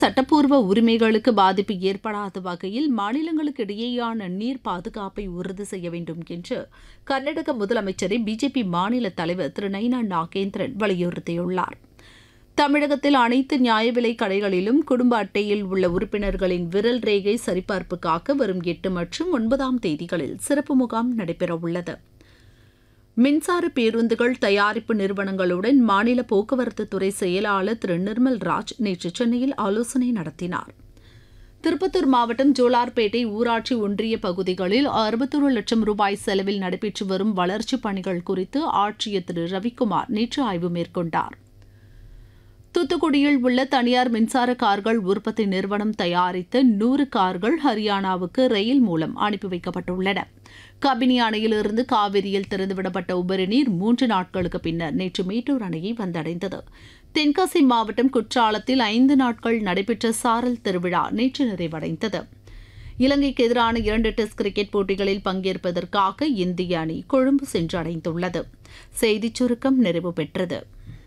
சட்டப்பூர்வ உரிமைகளுக்கு பாதிப்பு ஏற்படாத வகையில் மாநிலங்களுக்கு இடையேயான நீர் பாதுகாப்பை உறுதி செய்ய வேண்டும் என்று கர்நாடக முதலமைச்சரை பிஜேபி மாநில தலைவர் திரு நைனா நாகேந்திரன் வலியுறுத்தியுள்ளார் தமிழகத்தில் அனைத்து நியாய விலைக் கடைகளிலும் குடும்ப அட்டையில் உள்ள உறுப்பினர்களின் விரல் ரேகை சரிபார்ப்புக்காக வரும் எட்டு மற்றும் ஒன்பதாம் தேதிகளில் சிறப்பு முகாம் நடைபெறவுள்ளது மின்சார பேருந்துகள் தயாரிப்பு நிறுவனங்களுடன் மாநில போக்குவரத்து துறை செயலாளர் திரு நிர்மல் ராஜ் நேற்று சென்னையில் ஆலோசனை நடத்தினார் திருப்பத்தூர் மாவட்டம் ஜோலார்பேட்டை ஊராட்சி ஒன்றிய பகுதிகளில் அறுபத்தொரு லட்சம் ரூபாய் செலவில் நடைபெற்று வரும் வளர்ச்சிப் பணிகள் குறித்து ஆட்சியர் திரு ரவிக்குமார் நேற்று ஆய்வு மேற்கொண்டார் தூத்துக்குடியில் உள்ள தனியார் மின்சார கார்கள் உற்பத்தி நிறுவனம் தயாரித்த நூறு கார்கள் ஹரியானாவுக்கு ரயில் மூலம் அனுப்பி வைக்கப்பட்டுள்ளன கபினி அணையிலிருந்து காவிரியில் திறந்துவிடப்பட்ட உபரி நீர் மூன்று நாட்களுக்கு பின்னர் நேற்று மேட்டூர் அணையை வந்தடைந்தது தென்காசி மாவட்டம் குற்றாலத்தில் ஐந்து நாட்கள் நடைபெற்ற சாரல் திருவிழா நேற்று நிறைவடைந்தது இலங்கைக்கு எதிரான இரண்டு டெஸ்ட் கிரிக்கெட் போட்டிகளில் பங்கேற்பதற்காக இந்திய அணி கொழும்பு சென்றடைந்துள்ளது செய்திச் சுருக்கம் நிறைவு பெற்றது